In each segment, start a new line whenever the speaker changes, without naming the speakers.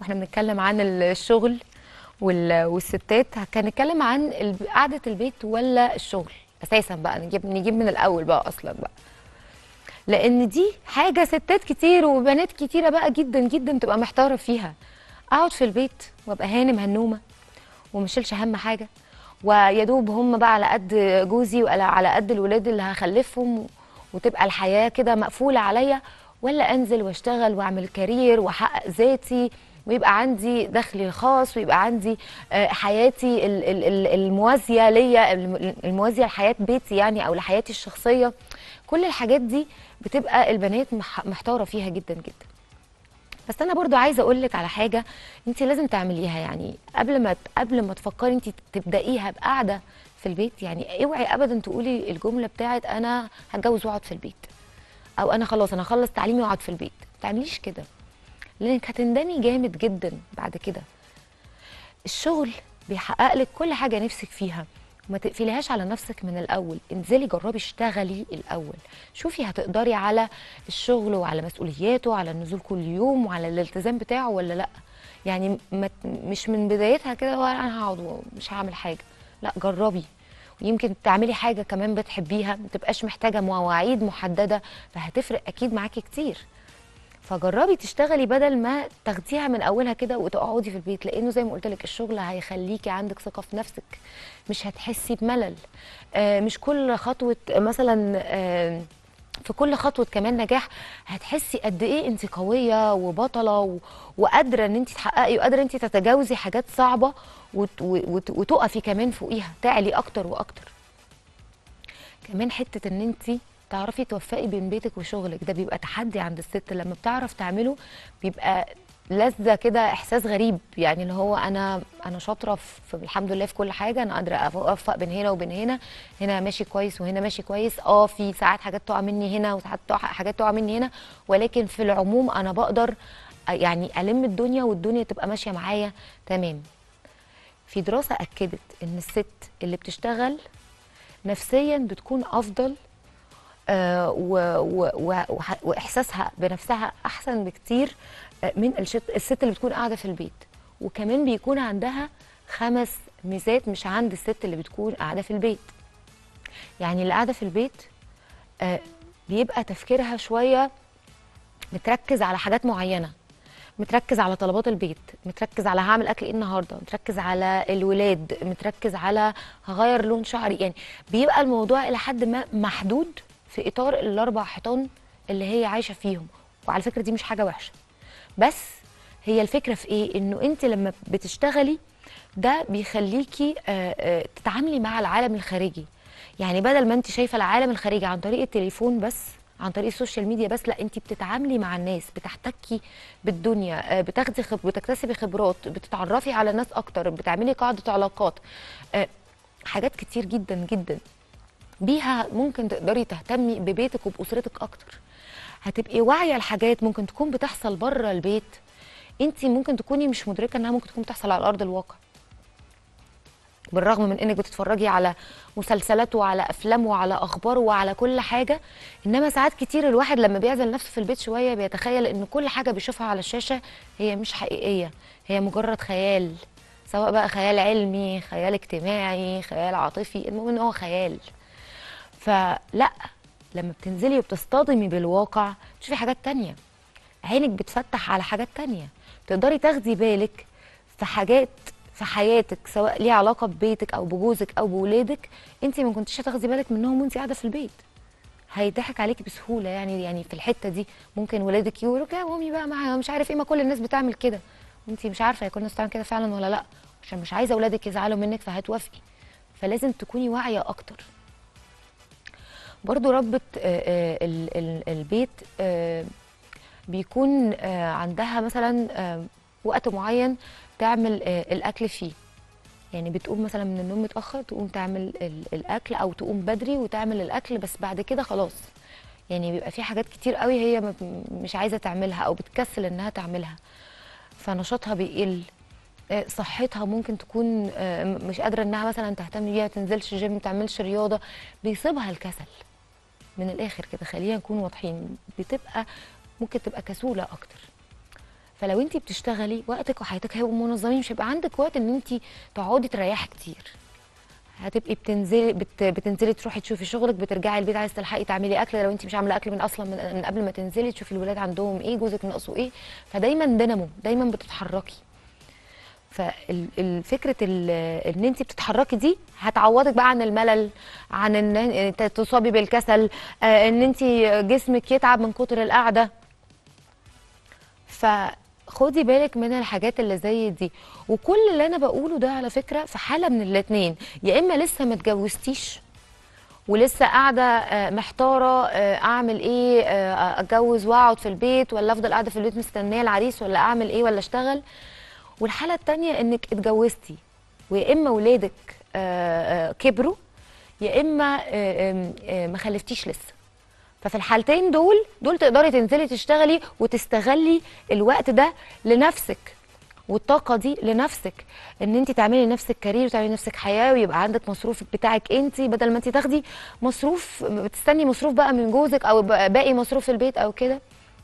واحنا بنتكلم عن الشغل وال- والستات هنتكلم عن ال- قعده البيت ولا الشغل اساسا بقى نجيب نجيب من الاول بقى اصلا بقى لان دي حاجه ستات كتير وبنات كتيره بقى جدا جدا تبقى محتاره فيها اقعد في البيت وابقى هانم هنومه ومشيلش هم حاجه ويا دوب هم بقى على قد جوزي ولا على قد الولاد اللي هخلفهم وتبقى الحياه كده مقفوله عليا ولا انزل واشتغل واعمل كارير واحقق ذاتي ويبقى عندي دخلي الخاص ويبقى عندي آه، حياتي ال- ال- ال- الموازيه ليا الم- الموازيه لحياه بيتي يعني او لحياتي الشخصيه كل الحاجات دي بتبقى البنات مح- محتاره فيها جدا جدا بس انا برضو عايزه اقول لك على حاجه انت لازم تعمليها يعني قبل ما قبل ما تفكري انت تبدايها بقعده في البيت يعني اوعي ابدا تقولي الجمله بتاعت انا هتجوز واقعد في البيت او انا خلاص انا اخلص تعليمي واقعد في البيت ما تعمليش كده لانك هتندمي جامد جدا بعد كده الشغل بيحقق لك كل حاجه نفسك فيها وما تقفليهاش على نفسك من الاول انزلي جربي اشتغلي الاول شوفي هتقدري على الشغل وعلى مسؤولياته وعلى النزول كل يوم وعلى الالتزام بتاعه ولا لا يعني ما ت- مش من بدايتها كده "هو انا هقعد ومش هعمل حاجه لا جربي ويمكن تعملي حاجه كمان بتحبيها ما تبقاش محتاجه مواعيد محدده فهتفرق اكيد معاكي كتير فجربي تشتغلي بدل ما تاخديها من اولها كده وتقعدي في البيت لانه زي ما قلت لك الشغل هيخليكي عندك ثقه في نفسك مش هتحسي بملل آه مش كل خطوه مثلا آه في كل خطوه كمان نجاح هتحسي قد ايه انت قويه وبطله و... وقادره ان انت تحققي وقادره انت تتجاوزي حاجات صعبه وت... وت... وتقفي كمان فوقيها تعلي اكتر واكتر كمان حته ان انت تعرفي توفقي بين بيتك وشغلك ده بيبقى تحدي عند الست لما بتعرف تعمله بيبقى لذة كده احساس غريب يعني اللي هو انا انا شاطره في الحمد لله في كل حاجه انا قادره اوفق بين هنا وبين هنا هنا ماشي كويس وهنا ماشي كويس اه في ساعات حاجات تقع مني هنا وساعات تقع حاجات تقع مني هنا ولكن في العموم انا بقدر يعني الم الدنيا والدنيا تبقى ماشيه معايا تمام في دراسه اكدت ان الست اللي بتشتغل نفسيا بتكون افضل آه، و- و- و- وح- واحساسها بنفسها احسن بكتير آه، من الشت- الست اللي بتكون قاعده في البيت وكمان بيكون عندها خمس ميزات مش عند الست اللي بتكون قاعده في البيت يعني اللي قاعده في البيت آه، بيبقى تفكيرها شويه متركز على حاجات معينه متركز على طلبات البيت متركز على هعمل اكل ايه النهارده متركز على الولاد متركز على هغير لون شعري يعني بيبقى الموضوع الى حد ما محدود في اطار الاربع حيطان اللي هي عايشه فيهم وعلى فكره دي مش حاجه وحشه بس هي الفكره في ايه انه انت لما بتشتغلي ده بيخليكي آه، آه، تتعاملي مع العالم الخارجي يعني بدل ما انت شايفه العالم الخارجي عن طريق التليفون بس عن طريق السوشيال ميديا بس لا انت بتتعاملي مع الناس بتحتكي بالدنيا آه، بتاخدي خب... بتكتسبي خبرات بتتعرفي على ناس اكتر بتعملي قاعده علاقات آه، حاجات كتير جدا جدا بيها ممكن تقدري تهتمي ببيتك وباسرتك اكتر هتبقي واعيه لحاجات ممكن تكون بتحصل بره البيت انت ممكن تكوني مش مدركه انها ممكن تكون بتحصل على ارض الواقع بالرغم من انك بتتفرجي على مسلسلات وعلى افلام وعلى اخبار وعلى كل حاجه انما ساعات كتير الواحد لما بيعزل نفسه في البيت شويه بيتخيل ان كل حاجه بيشوفها على الشاشه هي مش حقيقيه هي مجرد خيال سواء بقى خيال علمي خيال اجتماعي خيال عاطفي المهم ان هو خيال فلا لما بتنزلي وبتصطدمي بالواقع تشوفي حاجات تانية عينك بتفتح على حاجات تانية تقدري تاخدي بالك في حاجات في حياتك سواء ليها علاقة ببيتك أو بجوزك أو بولادك أنت ما كنتش هتاخدي بالك منهم وأنت قاعدة في البيت هيضحك عليكي بسهولة يعني يعني في الحتة دي ممكن ولادك يقولوا يا مامي بقى معايا مش عارف ايه ما كل الناس بتعمل كده وانت مش عارفة هي كل الناس بتعمل كده فعلا ولا لا عشان مش عايزة ولادك يزعلوا منك فهتوافقي فلازم تكوني واعية أكتر برضو ربة آه، آه، ال- ال- البيت آه، بيكون آه، عندها مثلا آه، وقت معين تعمل آه، الأكل فيه يعني بتقوم مثلا من النوم متأخر تقوم تعمل ال- الأكل أو تقوم بدري وتعمل الأكل بس بعد كده خلاص يعني بيبقى في حاجات كتير قوي هي ما- مش عايزة تعملها أو بتكسل إنها تعملها فنشاطها بيقل آه، صحتها ممكن تكون آه، م- مش قادرة إنها مثلا تهتم بيها تنزلش جيم تعملش رياضة بيصيبها الكسل من الاخر كده خلينا نكون واضحين بتبقى ممكن تبقى كسوله اكتر فلو انت بتشتغلي وقتك وحياتك هيبقوا منظمين مش هيبقى عندك وقت ان انت تقعدي تريحي كتير هتبقي بتنزلي بت بتنزلي تروحي تشوفي شغلك بترجعي البيت عايزه تلحقي تعملي اكل لو انت مش عامله اكل من اصلا من, من قبل ما تنزلي تشوفي الولاد عندهم ايه جوزك ناقصه ايه فدايما دينامو دايما بتتحركي فالفكره ان انت بتتحركي دي هتعوضك بقى عن الملل عن ان انت تصابي بالكسل آه، ان انت جسمك يتعب من كتر القعده فخدي بالك من الحاجات اللي زي دي وكل اللي انا بقوله ده على فكره في حاله من الاتنين يا اما لسه ما اتجوزتيش ولسه قاعده آه، محتاره آه، اعمل ايه آه، اتجوز واقعد في البيت ولا افضل قاعده في البيت مستنيه العريس ولا اعمل ايه ولا اشتغل والحاله التانية انك اتجوزتي ويا اما ولادك آه، آه، كبروا يا اما آه، آم، آه، ما خلفتيش لسه ففي الحالتين دول دول تقدري تنزلي تشتغلي وتستغلي الوقت ده لنفسك والطاقة دي لنفسك ان انت تعملي لنفسك كارير وتعملي لنفسك حياة ويبقى عندك مصروفك بتاعك انت بدل ما انت تاخدي مصروف بتستني مصروف بقى من جوزك او باقي مصروف البيت او كده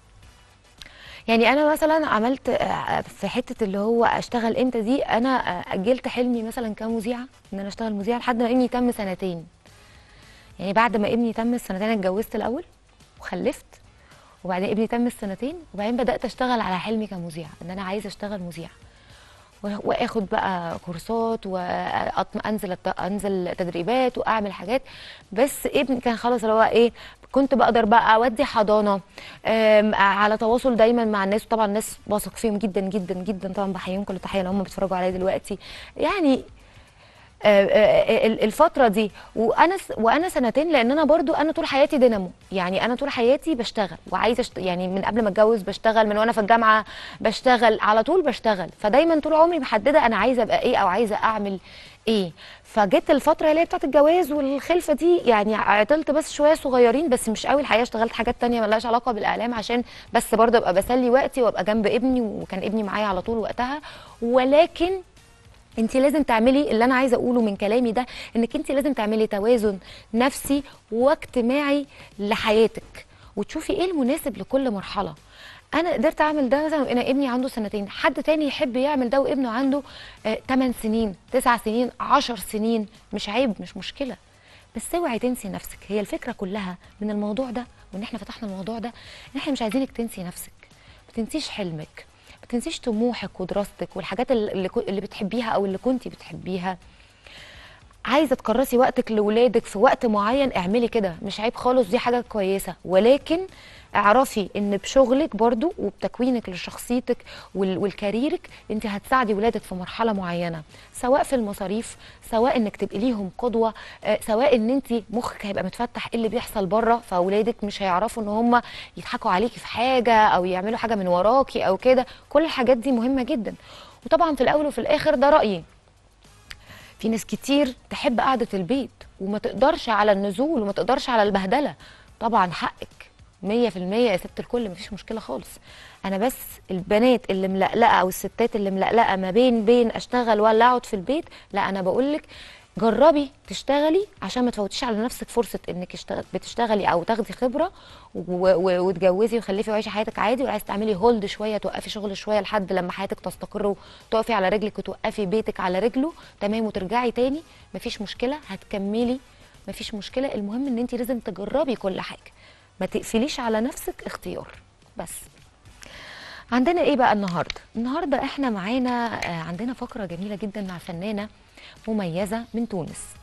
يعني انا مثلا عملت آه، في حته اللي هو اشتغل امتى دي انا آه، اجلت حلمي مثلا كمذيعه ان انا اشتغل مذيعه لحد ما ابني تم سنتين يعني بعد ما ابني تم السنتين اتجوزت الاول وخلفت وبعدين ابني تم السنتين وبعدين بدات اشتغل على حلمي كمذيعه ان انا عايزه اشتغل مذيعه و- واخد بقى كورسات وانزل انزل تدريبات واعمل حاجات بس ابني كان خلاص اللي هو ايه كنت بقدر بقى اودي حضانه آم، على تواصل دايما مع الناس وطبعا الناس واثق فيهم جدا جدا جدا طبعا بحييهم كل تحيه لو هم بيتفرجوا عليا دلوقتي يعني آه، آه، ال- الفتره دي وانا س- وانا سنتين لان انا برضو انا طول حياتي دينامو يعني انا طول حياتي بشتغل وعايزه أشت... يعني من قبل ما اتجوز بشتغل من وانا في الجامعه بشتغل على طول بشتغل فدايما طول عمري محدده انا عايزه ابقى ايه او عايزه اعمل ايه فجيت الفتره اللي هي بتاعت الجواز والخلفه دي يعني عطلت بس شويه صغيرين بس مش قوي الحقيقه اشتغلت حاجات تانية ملهاش علاقه بالاعلام عشان بس برضه ابقى بسلي وقتي وابقى جنب ابني وكان ابني معايا على طول وقتها ولكن انت لازم تعملي اللي انا عايزه اقوله من كلامي ده انك انت لازم تعملي توازن نفسي واجتماعي لحياتك وتشوفي ايه المناسب لكل مرحله انا قدرت اعمل ده مثلا وانا ابني عنده سنتين حد تاني يحب يعمل ده وابنه عنده 8 سنين 9 سنين 10 سنين مش عيب مش مشكله بس اوعي تنسي نفسك هي الفكره كلها من الموضوع ده وان احنا فتحنا الموضوع ده ان احنا مش عايزينك تنسي نفسك ما تنسيش حلمك ما تنسيش طموحك ودراستك والحاجات اللي, اللي كو- اللي بتحبيها او اللي كنتي بتحبيها عايزه تكرسي وقتك لاولادك في وقت معين اعملي كده مش عيب خالص دي حاجه كويسه ولكن اعرفي ان بشغلك برضو وبتكوينك لشخصيتك وال- والكاريرك انت هتساعدي ولادك في مرحله معينه سواء في المصاريف سواء انك تبقي ليهم قدوه آه، سواء ان انت مخك هيبقى متفتح ايه اللي بيحصل بره فاولادك مش هيعرفوا ان هم يضحكوا عليكي في حاجه او يعملوا حاجه من وراكي او كده كل الحاجات دي مهمه جدا وطبعا في الاول وفي الاخر ده رايي في ناس كتير تحب قعدة البيت وما تقدرش على النزول وما تقدرش على البهدلة طبعا حقك مية في المية يا ست الكل مفيش مشكلة خالص أنا بس البنات اللي ملقلقة أو الستات اللي ملقلقة ما بين بين أشتغل ولا أقعد في البيت لا أنا بقولك جربي تشتغلي عشان ما تفوتيش على نفسك فرصة إنك اشتغل بتشتغلي أو تاخدي خبرة و- و- وتجوزي وخلفي وعيشي حياتك عادي وعايز تعملي هولد شوية توقفي شغل شوية لحد لما حياتك تستقر وتقفي على رجلك وتوقفي بيتك على رجله تمام وترجعي تاني مفيش مشكلة هتكملي مفيش مشكلة المهم إن أنت لازم تجربي كل حاجة ما تقفليش على نفسك اختيار بس عندنا ايه بقى النهارده النهارده احنا معانا آه، عندنا فقره جميله جدا مع فنانه مميزه من تونس